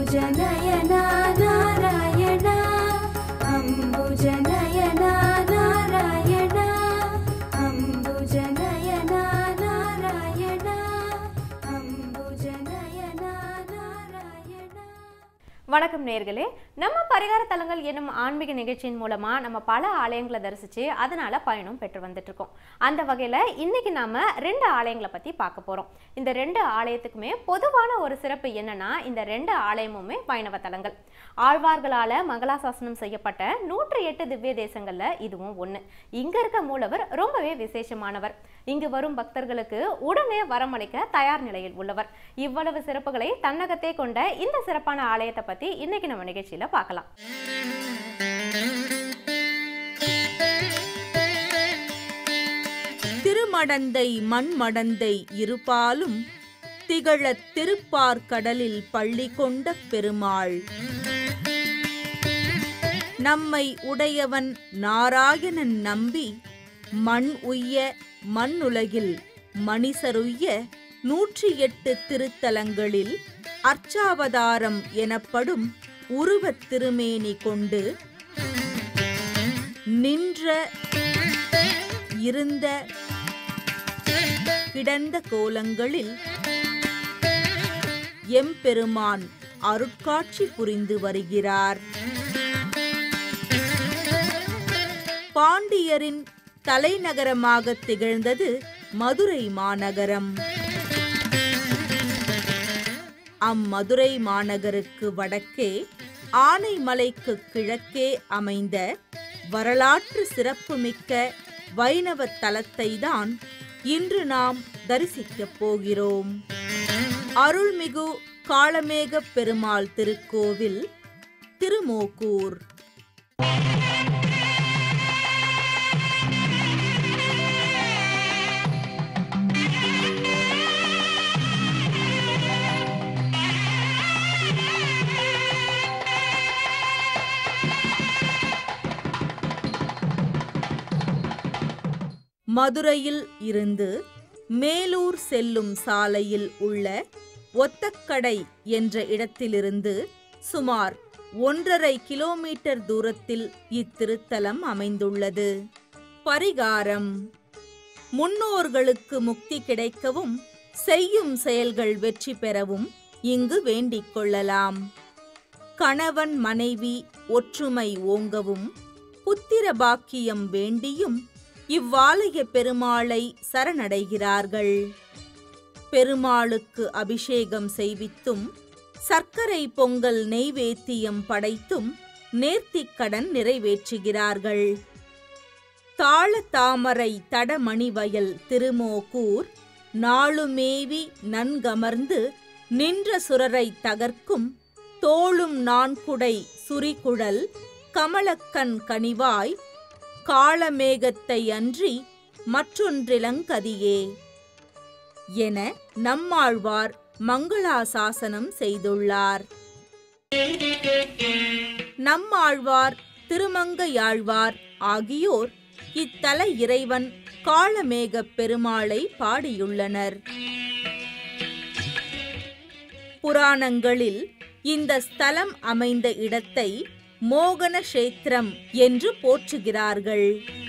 अम्बुजनयना नारायण अम्बुजनयना नारायण अम्बुजनयना नारायण अम्बुजनयना नारायण வணக்கம் நேர்களே நம்ம பரிகார தலங்கள் என்னும் ஆன்மீக நிகழ்ச்சியின் மூலமா நம்ம பல ஆலயங்களை தரிசிச்சு அதனால பயனும் பெற்று வந்துட்டு இருக்கோம் அந்த வகையில இன்னைக்கு நாம ரெண்டு ஆலயங்களை பத்தி பார்க்க போறோம் இந்த ரெண்டு ஆலயத்துக்குமே பொதுவான ஒரு சிறப்பு என்னன்னா இந்த ரெண்டு ஆலயமுமே வைணவ தலங்கள் ஆழ்வார்களால மங்களாசாசனம் செய்யப்பட்ட நூற்றி எட்டு திவ்ய தேசங்கள்ல இதுவும் ஒண்ணு இங்க இருக்க மூலவர் ரொம்பவே விசேஷமானவர் இங்கு வரும் பக்தர்களுக்கு உடனே வரமளிக்க தயார் நிலையில் உள்ளவர் இவ்வளவு சிறப்புகளை தன்னகத்தே கொண்ட இந்த சிறப்பான ஆலயத்தை பத்தி இன்னைக்கு நம்ம நிகழ்ச்சியில பார்க்கலாம் திருமடந்தை மண்மடந்தை இருபாலும் திகழத் திருப்பார் கடலில் பள்ளி கொண்ட பெருமாள் நம்மை உடையவன் நாராயணன் நம்பி மண் உய்ய மண்ணுலகில் மனிசருய்ய நூற்றி எட்டு திருத்தலங்களில் அர்ச்சாவதாரம் எனப்படும் உருவத் திருமேனி கொண்டு நின்ற இருந்த கிடந்த கோலங்களில் எம்பெருமான் அருட்காட்சி புரிந்து வருகிறார் பாண்டியரின் தலைநகரமாக திகழ்ந்தது மதுரை மாநகரம் அம்மதுரை மாநகருக்கு வடக்கே ஆனைமலைக்கு கிழக்கே அமைந்த வரலாற்று சிறப்புமிக்க வைணவ தலத்தை தான் இன்று நாம் தரிசிக்கப் போகிறோம் அருள்மிகு காளமேக பெருமாள் திருக்கோவில் திருமோக்கூர் மதுரையில் இருந்து மேலூர் செல்லும் சாலையில் உள்ள ஒத்தக்கடை என்ற இடத்திலிருந்து சுமார் ஒன்றரை கிலோமீட்டர் தூரத்தில் இத்திருத்தலம் அமைந்துள்ளது பரிகாரம் முன்னோர்களுக்கு முக்தி கிடைக்கவும் செய்யும் செயல்கள் வெற்றி பெறவும் இங்கு வேண்டிக் கொள்ளலாம் கணவன் மனைவி ஒற்றுமை ஓங்கவும் புத்திர பாக்கியம் வேண்டியும் இவ்வாலய பெருமாளை சரணடைகிறார்கள் பெருமாளுக்கு அபிஷேகம் செய்வித்தும் சர்க்கரை பொங்கல் நெய்வேத்தியம் படைத்தும் நேர்த்திக்கடன் நிறைவேற்றுகிறார்கள் தாழ தாமரை தடமணிவயல் திருமோகூர் நாளுமேவி நன்கமர்ந்து நின்ற சுரரை தகர்க்கும் தோளும் நான்குடை சுரிகுழல் கமலக்கண் கனிவாய் காளமேகத்தை அன்றி மற்றொன்றிலங்கதியே என நம்மாழ்வார் மங்களாசாசனம் செய்துள்ளார் நம்மாழ்வார் திருமங்கையாழ்வார் ஆகியோர் இத்தல இறைவன் காளமேகப் பெருமாளை பாடியுள்ளனர் புராணங்களில் இந்த ஸ்தலம் அமைந்த இடத்தை மோகன கஷேத்திரம் என்று போற்றுகிறார்கள்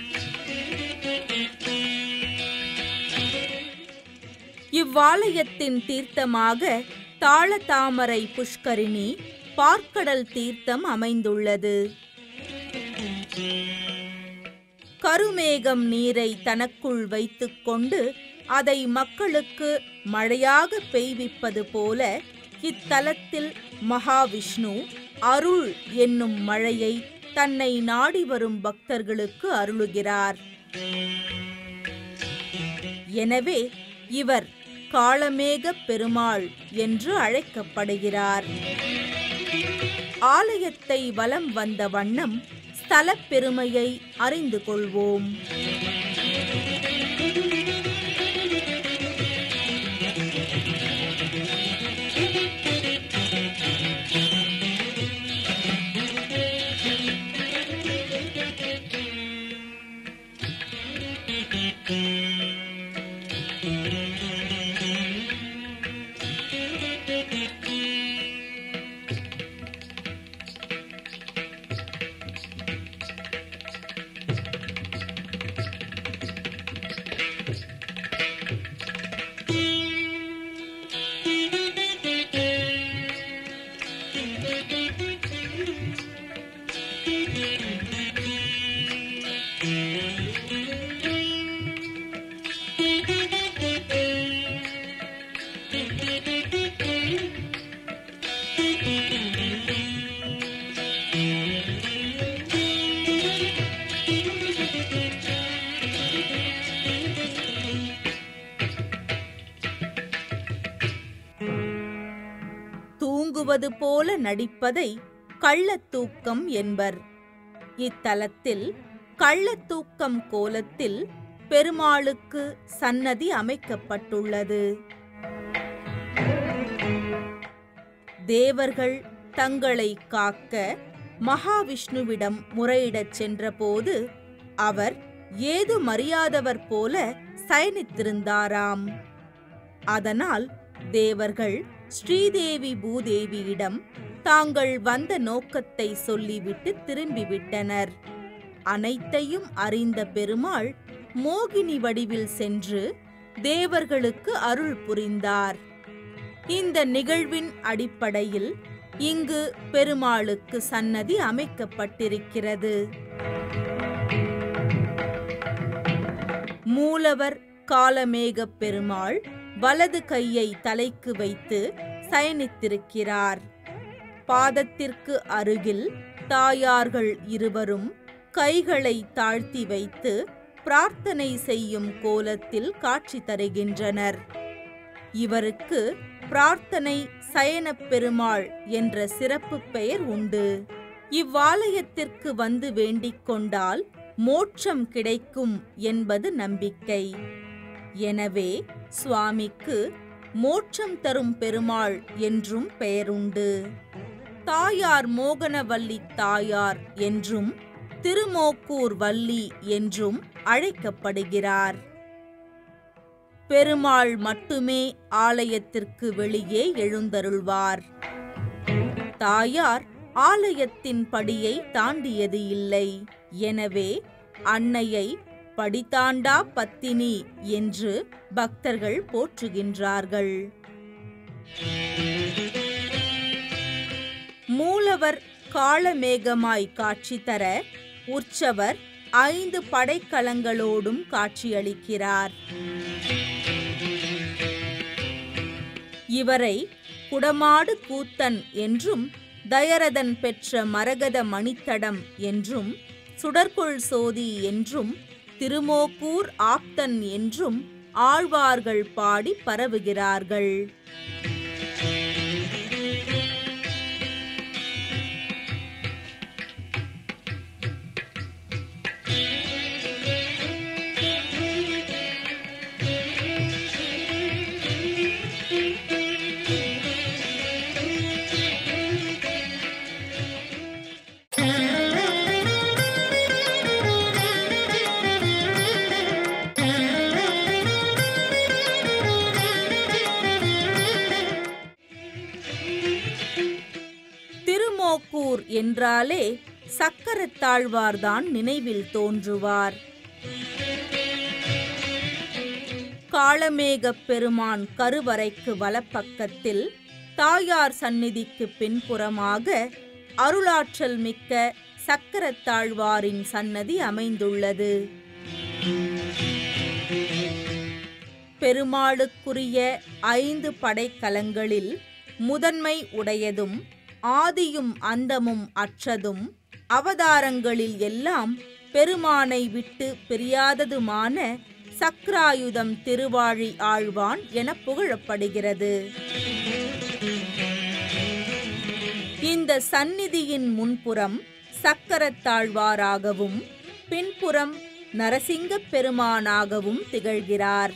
இவ்வாலயத்தின் தீர்த்தமாக தாளதாமரை புஷ்கரிணி பார்க்கடல் தீர்த்தம் அமைந்துள்ளது கருமேகம் நீரை தனக்குள் வைத்துக்கொண்டு அதை மக்களுக்கு மழையாக பெய்விப்பது போல இத்தலத்தில் மகாவிஷ்ணு அருள் என்னும் மழையை தன்னை நாடி வரும் பக்தர்களுக்கு அருளுகிறார் எனவே இவர் காளமேக பெருமாள் என்று அழைக்கப்படுகிறார் ஆலயத்தை வலம் வந்த வண்ணம் ஸ்தலப் பெருமையை அறிந்து கொள்வோம் தூங்குவது போல நடிப்பதை கள்ளத்தூக்கம் என்பர் இத்தலத்தில் கள்ளத்தூக்கம் கோலத்தில் பெருமாளுக்கு சன்னதி அமைக்கப்பட்டுள்ளது தேவர்கள் தங்களை காக்க மகாவிஷ்ணுவிடம் முறையிடச் சென்றபோது அவர் ஏது மறியாதவர் போல சயனித்திருந்தாராம் அதனால் தேவர்கள் ஸ்ரீதேவி பூதேவியிடம் தாங்கள் வந்த நோக்கத்தை சொல்லிவிட்டு திரும்பிவிட்டனர் அனைத்தையும் அறிந்த பெருமாள் மோகினி வடிவில் சென்று தேவர்களுக்கு அருள் புரிந்தார் இந்த நிகழ்வின் அடிப்படையில் இங்கு பெருமாளுக்கு சன்னதி அமைக்கப்பட்டிருக்கிறது மூலவர் காலமேகப் பெருமாள் வலது கையை தலைக்கு வைத்து சயனித்திருக்கிறார் பாதத்திற்கு அருகில் தாயார்கள் இருவரும் கைகளை தாழ்த்தி வைத்து பிரார்த்தனை செய்யும் கோலத்தில் காட்சி தருகின்றனர் இவருக்கு பிரார்த்தனை சயனப் பெருமாள் என்ற சிறப்பு பெயர் உண்டு இவ்வாலயத்திற்கு வந்து வேண்டிக் கொண்டால் மோட்சம் கிடைக்கும் என்பது நம்பிக்கை எனவே சுவாமிக்கு மோட்சம் தரும் பெருமாள் என்றும் பெயருண்டு தாயார் மோகனவல்லி தாயார் என்றும் திருமோக்கூர் வள்ளி என்றும் அழைக்கப்படுகிறார் பெருமாள் மட்டுமே ஆலயத்திற்கு வெளியே எழுந்தருள்வார் தாயார் ஆலயத்தின் படியை தாண்டியது இல்லை எனவே அன்னையை படித்தாண்டா பத்தினி என்று பக்தர்கள் போற்றுகின்றார்கள் மூலவர் காளமேகமாய் காட்சி தர உற்சவர் ஐந்து படைக்கலங்களோடும் காட்சியளிக்கிறார் இவரை குடமாடு கூத்தன் என்றும் தயரதன் பெற்ற மரகத மணித்தடம் என்றும் சுடர்கொள் சோதி என்றும் திருமோக்கூர் ஆப்தன் என்றும் ஆழ்வார்கள் பாடி பரவுகிறார்கள் திருமோக்கூர் என்றாலே சக்கரத்தாழ்வார்தான் நினைவில் தோன்றுவார் காளமேகப் பெருமான் கருவறைக்கு வலப்பக்கத்தில் தாயார் சந்நிதிக்கு பின்புறமாக அருளாற்றல் மிக்க சக்கரத்தாழ்வாரின் சன்னதி அமைந்துள்ளது பெருமாளுக்குரிய ஐந்து படைக்கலங்களில் முதன்மை உடையதும் ஆதியும் அந்தமும் அற்றதும் அவதாரங்களில் எல்லாம் பெருமானை விட்டு பிரியாததுமான சக்ராயுதம் திருவாழி ஆழ்வான் என புகழப்படுகிறது இந்த சந்நிதியின் முன்புறம் சக்கரத்தாழ்வாராகவும் பின்புறம் நரசிங்கப் பெருமானாகவும் திகழ்கிறார்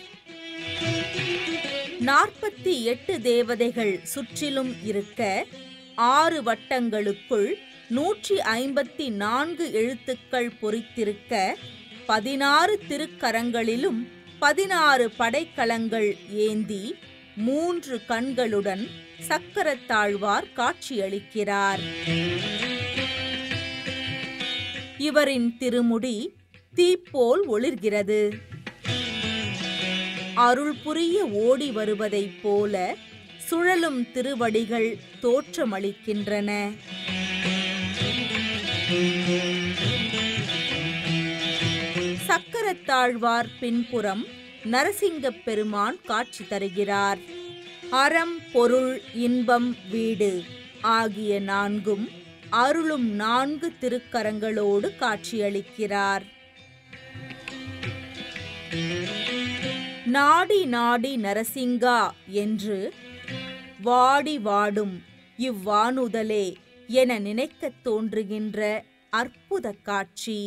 நாற்பத்தி எட்டு தேவதைகள் சுற்றிலும் இருக்க ஆறு வட்டங்களுக்குள் நூற்றி ஐம்பத்தி நான்கு எழுத்துக்கள் பொறித்திருக்க பதினாறு திருக்கரங்களிலும் பதினாறு படைக்கலங்கள் ஏந்தி மூன்று கண்களுடன் சக்கரத்தாழ்வார் காட்சியளிக்கிறார் இவரின் திருமுடி தீப்போல் ஒளிர்கிறது அருள் புரிய ஓடி வருவதைப் போல சுழலும் திருவடிகள் தோற்றமளிக்கின்றன சக்கரத்தாழ்வார் பின்புறம் நரசிங்கப் பெருமான் காட்சி தருகிறார் அறம் பொருள் இன்பம் வீடு ஆகிய நான்கும் அருளும் நான்கு திருக்கரங்களோடு காட்சியளிக்கிறார் நாடி நாடி நரசிங்கா என்று வாடி வாடும் இவ்வானுதலே என நினைக்கத் தோன்றுகின்ற அற்புத காட்சி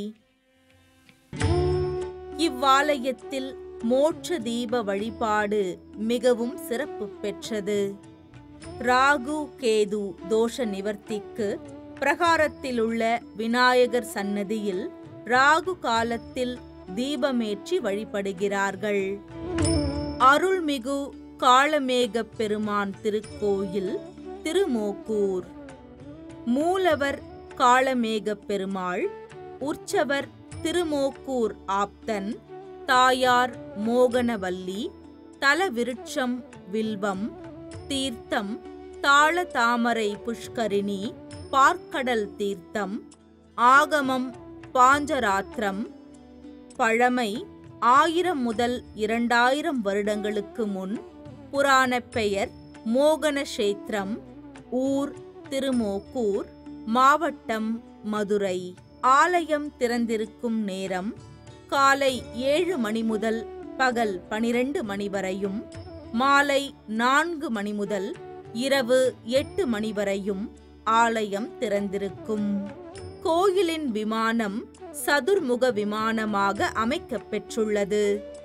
இவ்வாலயத்தில் மோட்ச தீப வழிபாடு மிகவும் சிறப்பு பெற்றது ராகு கேது தோஷ நிவர்த்திக்கு பிரகாரத்திலுள்ள விநாயகர் சன்னதியில் ராகு காலத்தில் தீபமேற்றி வழிபடுகிறார்கள் அருள்மிகு காளமேகப் பெருமான் திருக்கோயில் திருமோக்கூர் மூலவர் காளமேகப் பெருமாள் உற்சவர் திருமோக்கூர் ஆப்தன் தாயார் மோகனவல்லி தலவிருட்சம் வில்வம் தீர்த்தம் தாள தாமரை புஷ்கரிணி பார்க்கடல் தீர்த்தம் ஆகமம் பாஞ்சராத்திரம் பழமை ஆயிரம் முதல் இரண்டாயிரம் வருடங்களுக்கு முன் புராணப் பெயர் மோகனக்ஷேத்திரம் ஊர் திருமோக்கூர் மாவட்டம் மதுரை ஆலயம் திறந்திருக்கும் நேரம் காலை ஏழு மணி முதல் பகல் பனிரெண்டு மணி வரையும் மாலை நான்கு மணி முதல் இரவு எட்டு மணி வரையும் ஆலயம் திறந்திருக்கும் கோயிலின் விமானம் சதுர்முக விமானமாக அமைக்கப் பெற்றுள்ளது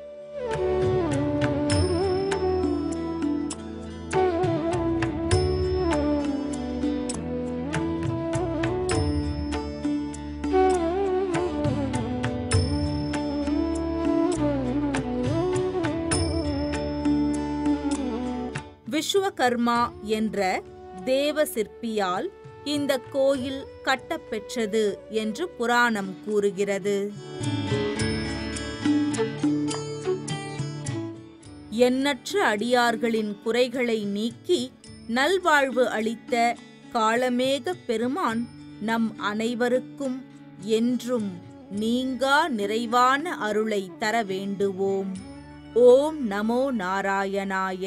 விஸ்வகர்மா என்ற தேவ சிற்பியால் இந்த கோயில் கட்டப்பெற்றது என்று புராணம் கூறுகிறது எண்ணற்ற அடியார்களின் குறைகளை நீக்கி நல்வாழ்வு அளித்த காளமேகப் பெருமான் நம் அனைவருக்கும் என்றும் நீங்கா நிறைவான அருளை தர வேண்டுவோம் ஓம் நமோ நாராயணாய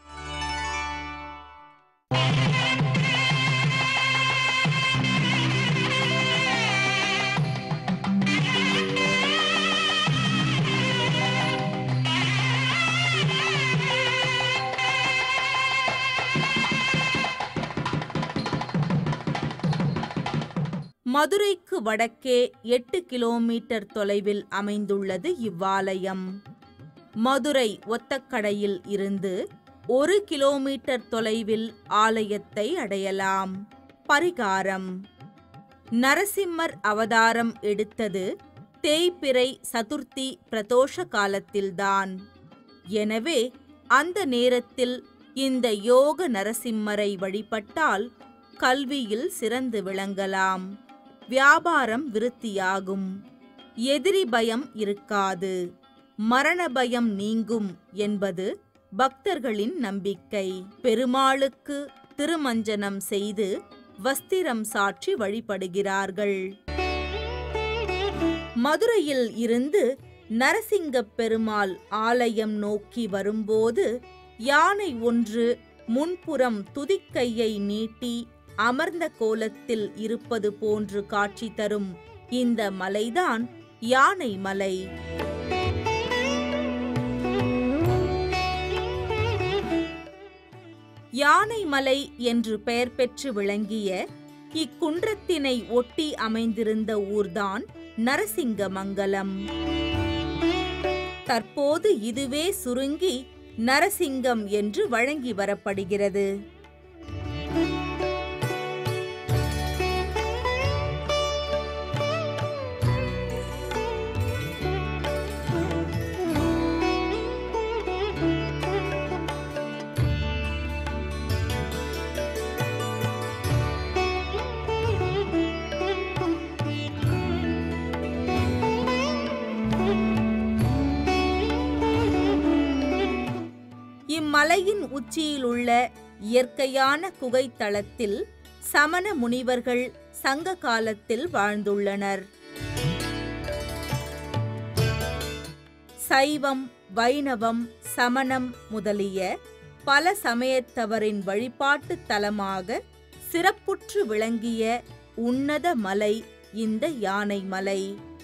மதுரைக்கு வடக்கே எட்டு கிலோமீட்டர் தொலைவில் அமைந்துள்ளது இவ்வாலயம் மதுரை ஒத்தக்கடையில் இருந்து ஒரு கிலோமீட்டர் தொலைவில் ஆலயத்தை அடையலாம் பரிகாரம் நரசிம்மர் அவதாரம் எடுத்தது தேய்பிறை சதுர்த்தி பிரதோஷ காலத்தில்தான் எனவே அந்த நேரத்தில் இந்த யோக நரசிம்மரை வழிபட்டால் கல்வியில் சிறந்து விளங்கலாம் வியாபாரம் விருத்தியாகும் எதிரி பயம் இருக்காது மரண பயம் நீங்கும் என்பது பக்தர்களின் நம்பிக்கை பெருமாளுக்கு திருமஞ்சனம் செய்து வஸ்திரம் சாற்றி வழிபடுகிறார்கள் மதுரையில் இருந்து நரசிங்கப் பெருமாள் ஆலயம் நோக்கி வரும்போது யானை ஒன்று முன்புறம் துதிக்கையை நீட்டி அமர்ந்த கோலத்தில் இருப்பது போன்று காட்சி தரும் இந்த மலைதான் யானை மலை யானை மலை என்று பெயர் பெற்று விளங்கிய இக்குன்றத்தினை ஒட்டி அமைந்திருந்த ஊர்தான் நரசிங்கமங்கலம் தற்போது இதுவே சுருங்கி நரசிங்கம் என்று வழங்கி வரப்படுகிறது இம்மலையின் உச்சியில் உள்ள இயற்கையான குகைத்தளத்தில் சமண முனிவர்கள் சங்க காலத்தில் வாழ்ந்துள்ளனர் சைவம் வைணவம் சமணம் முதலிய பல சமயத்தவரின் வழிபாட்டுத் தலமாக சிறப்புற்று விளங்கிய உன்னத மலை இந்த யானை மலை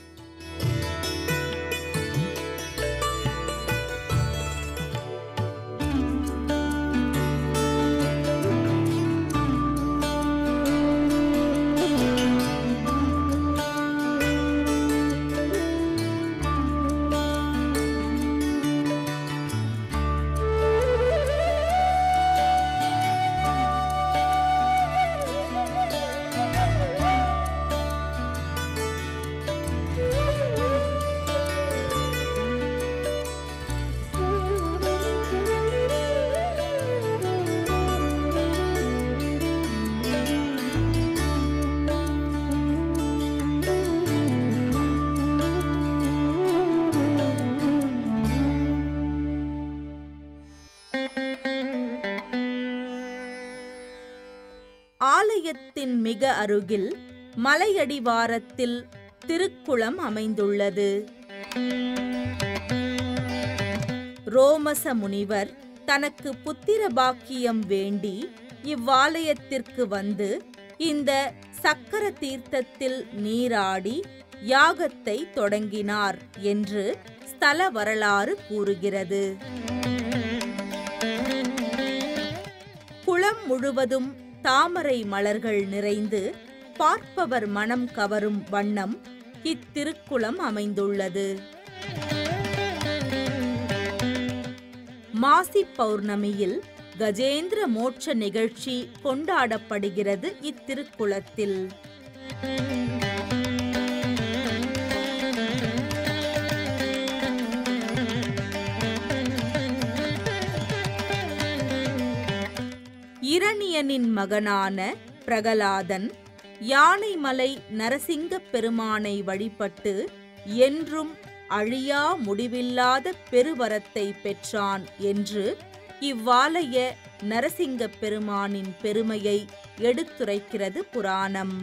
ஆலயத்தின் மிக அருகில் மலையடிவாரத்தில் திருக்குளம் அமைந்துள்ளது ரோமச முனிவர் தனக்கு புத்திர பாக்கியம் வேண்டி இவ்வாலயத்திற்கு வந்து இந்த சக்கர தீர்த்தத்தில் நீராடி யாகத்தை தொடங்கினார் என்று ஸ்தல வரலாறு கூறுகிறது குளம் முழுவதும் தாமரை மலர்கள் நிறைந்து பார்ப்பவர் மனம் கவரும் வண்ணம் இத்திருக்குளம் அமைந்துள்ளது மாசி பௌர்ணமியில் கஜேந்திர மோட்ச நிகழ்ச்சி கொண்டாடப்படுகிறது இத்திருக்குளத்தில் இரணியனின் மகனான பிரகலாதன் யானைமலை நரசிங்கப் பெருமானை வழிபட்டு என்றும் அழியா முடிவில்லாத பெருவரத்தை பெற்றான் என்று இவ்வாலய நரசிங்கப் பெருமானின் பெருமையை எடுத்துரைக்கிறது புராணம்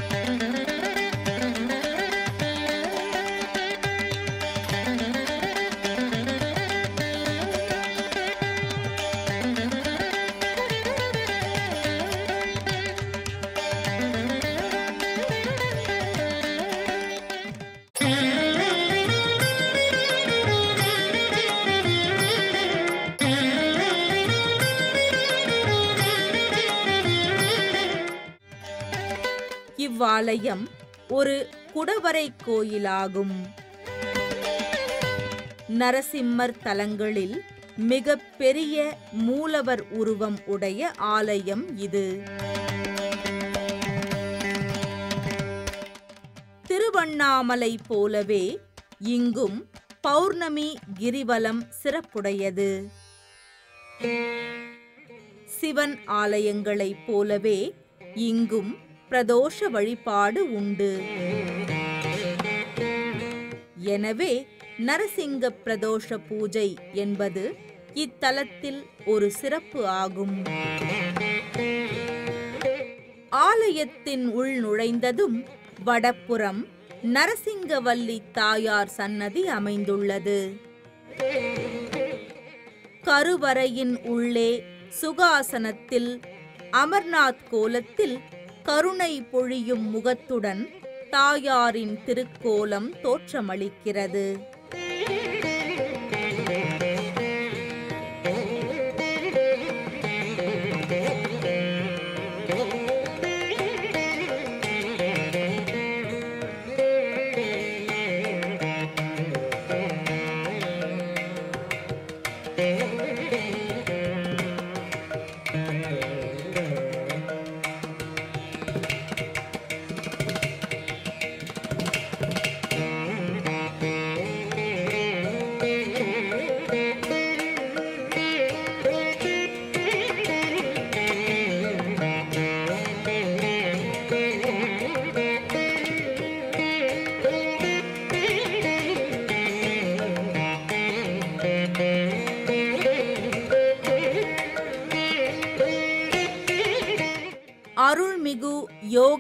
இவ்வாலயம் ஒரு குடவரை கோயிலாகும் நரசிம்மர் தலங்களில் மிக பெரிய மூலவர் உருவம் உடைய ஆலயம் இது திருவண்ணாமலை போலவே இங்கும் பௌர்ணமி கிரிவலம் சிறப்புடையது சிவன் ஆலயங்களைப் போலவே இங்கும் பிரதோஷ வழிபாடு உண்டு எனவே நரசிங்க பிரதோஷ பூஜை என்பது இத்தலத்தில் ஒரு சிறப்பு ஆகும் ஆலயத்தின் உள் நுழைந்ததும் வடப்புறம் நரசிங்கவல்லி தாயார் சன்னதி அமைந்துள்ளது கருவறையின் உள்ளே சுகாசனத்தில் அமர்நாத் கோலத்தில் கருணை பொழியும் முகத்துடன் தாயாரின் திருக்கோலம் தோற்றமளிக்கிறது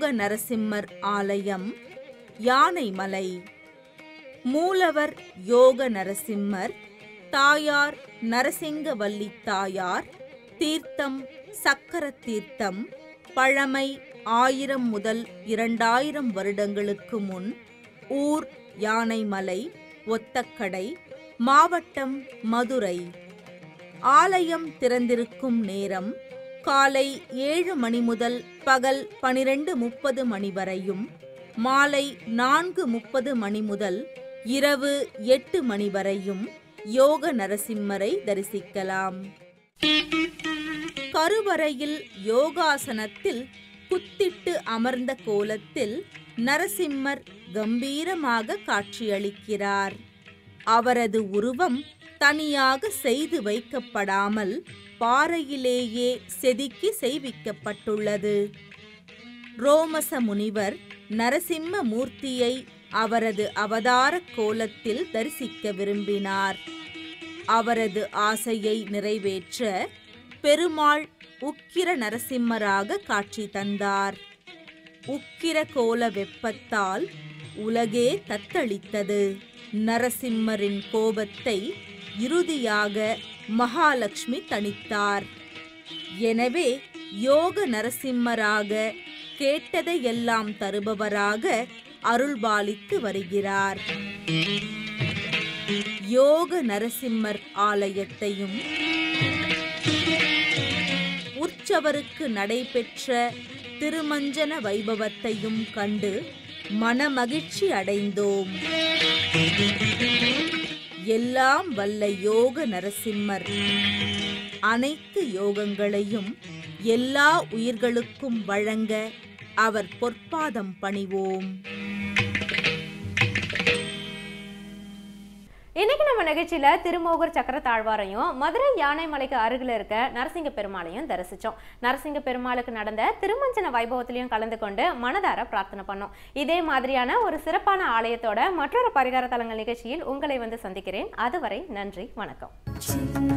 நரசிம்மர் ஆலயம் யானைமலை மூலவர் யோக நரசிம்மர் தாயார் நரசிங்கவல்லி தாயார் தீர்த்தம் சக்கர தீர்த்தம் பழமை ஆயிரம் முதல் இரண்டாயிரம் வருடங்களுக்கு முன் ஊர் யானைமலை ஒத்தக்கடை மாவட்டம் மதுரை ஆலயம் திறந்திருக்கும் நேரம் காலை ஏழு மணி முதல் பகல் பனிரெண்டு முப்பது மணி வரையும் மாலை நான்கு முப்பது மணி முதல் இரவு எட்டு மணி வரையும் யோக நரசிம்மரை தரிசிக்கலாம் கருவறையில் யோகாசனத்தில் குத்திட்டு அமர்ந்த கோலத்தில் நரசிம்மர் கம்பீரமாக காட்சியளிக்கிறார் அவரது உருவம் தனியாக செய்து வைக்கப்படாமல் பாறையிலேயே செதுக்கி செய்விக்கப்பட்டுள்ளது ரோமச முனிவர் நரசிம்ம மூர்த்தியை அவரது அவதார கோலத்தில் தரிசிக்க விரும்பினார் அவரது ஆசையை நிறைவேற்ற பெருமாள் உக்கிர நரசிம்மராக காட்சி தந்தார் உக்கிர கோல வெப்பத்தால் உலகே தத்தளித்தது நரசிம்மரின் கோபத்தை இறுதியாக மகாலட்சுமி தணித்தார் எனவே யோக நரசிம்மராக கேட்டதையெல்லாம் தருபவராக அருள்பாலித்து வருகிறார் யோக நரசிம்மர் ஆலயத்தையும் உற்சவருக்கு நடைபெற்ற திருமஞ்சன வைபவத்தையும் கண்டு மனமகிழ்ச்சி அடைந்தோம் எல்லாம் வல்ல யோக நரசிம்மர் அனைத்து யோகங்களையும் எல்லா உயிர்களுக்கும் வழங்க அவர் பொற்பாதம் பணிவோம் இன்னைக்கு நம்ம நிகழ்ச்சியில திருமோகூர் சக்கர தாழ்வாரையும் மதுரை யானைமலைக்கு அருகில் இருக்க நரசிங்க பெருமாளையும் தரிசிச்சோம் நரசிங்க பெருமாளுக்கு நடந்த திருமஞ்சன வைபவத்திலையும் கலந்து கொண்டு மனதார பிரார்த்தனை பண்ணோம் இதே மாதிரியான ஒரு சிறப்பான ஆலயத்தோட மற்றொரு பரிகார தலங்கள் நிகழ்ச்சியில் உங்களை வந்து சந்திக்கிறேன் அதுவரை நன்றி வணக்கம் சின்ன